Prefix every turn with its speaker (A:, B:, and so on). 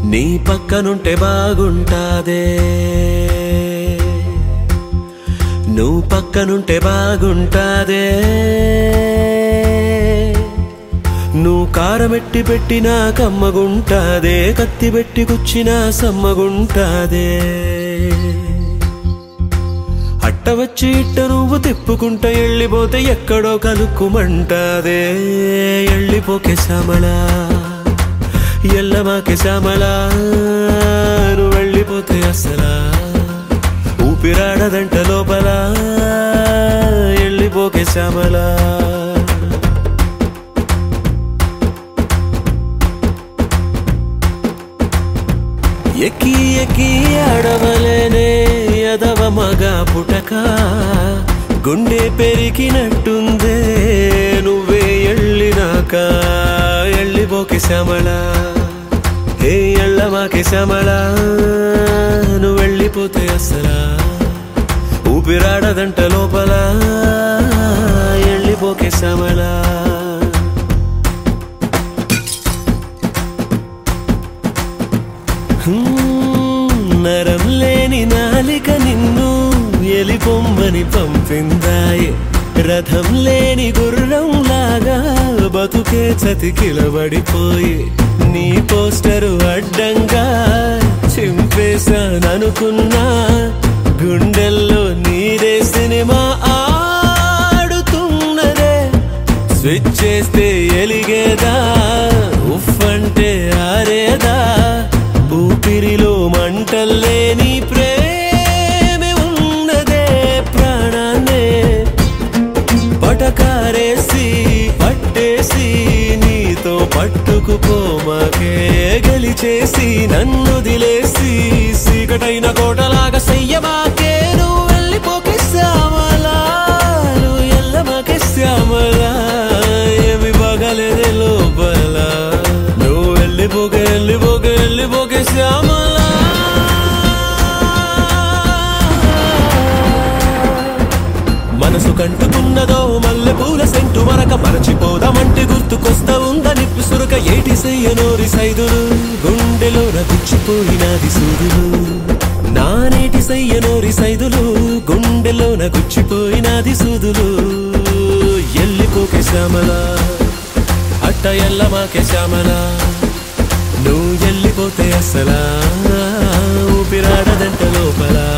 A: నీ పక్కనుంటే బాగుంటాదే నువ్వు పక్కనుంటే బాగుంటాదే నువ్వు కారమెట్టి పెట్టినా కమ్మగుంటాదే కత్తి పెట్టి కుచ్చినా సమ్మగుంటాదే అట్ట వచ్చి ఇట్ట నువ్వు తిప్పుకుంట ఎళ్ళిపోతే ఎక్కడో కలుక్కుమంటాదే ఎళ్ళిపోకే శ్యామలా ఎల్లమాకే శ్యామలా నువ్వు వెళ్ళిపోతే అసలా ఊపిరాడదంట లోపల ఎళ్ళిపోకే శ్యామలా ఎక్కి ఎక్కి అడవలేనే ఎదవ మగ పుటక గుండె పెరిగినట్టుందే నువ్వే ఎళ్ళినాక ఎళ్ళిపోకి శ్యామళ హే ఎళ్ళమాకి శ్యామళ నువ్వు వెళ్ళిపోతే అసలా ఊపిరాడదంట లోపల ఎళ్ళిపోకే శ్యామళ హ్మ్, నరం లేని నాలిక నిన్ను ఎలిపొమ్మని పంపిందాయే రథం లేని గుర్రం లాగా బతుకే చతికిలబడిపోయి నీ పోస్టరు అడ్డంగా చింపేశాననుకున్నా గుండెల్లో నీరే సినిమా ఆడుతున్నదే స్విచ్ చేస్తే ఎలిగేదా ఉఫ్ అంటే ఆరేదా ఊపిరిలో మంటల్లేని ప్రేమే ఉన్నదే ప్రాణాన్నే పటకారేసి పట్టేసి నీతో పట్టుకుపోమాకే గెలిచేసి నన్ను దిలేసి సీకటైన కోటలాగా సయ్యమాకే నువ్వు వెళ్ళిపోకే శ్యామలా నువ్వు ఎల్లమాకే శ్యామలా ఏమి బాగలేదే లోపల నువ్వు వెళ్ళిపోకే వెళ్ళిపోకే వెళ్ళిపోకే శ్యామలా మనసు కంటుకున్నదో మల్లె పూల సెంటు మరక మరచిపోదామంటే గుర్తుకొస్తా ఉందని పిసురుక ఏటి సెయ్యనోరి సైదులు గుండెలో గుచ్చిపోయినది సూదులు నానేటి సయ్యనోరి సైదులు గుండెలో గుచ్చిపోయినది సూదులు ఎల్లిపోకే శ్యామల అట్ట ఎల్లమాకే శ్యామల నువ్వు ఎల్లిపోతే అసలా ఊపిరాడదంట లోపల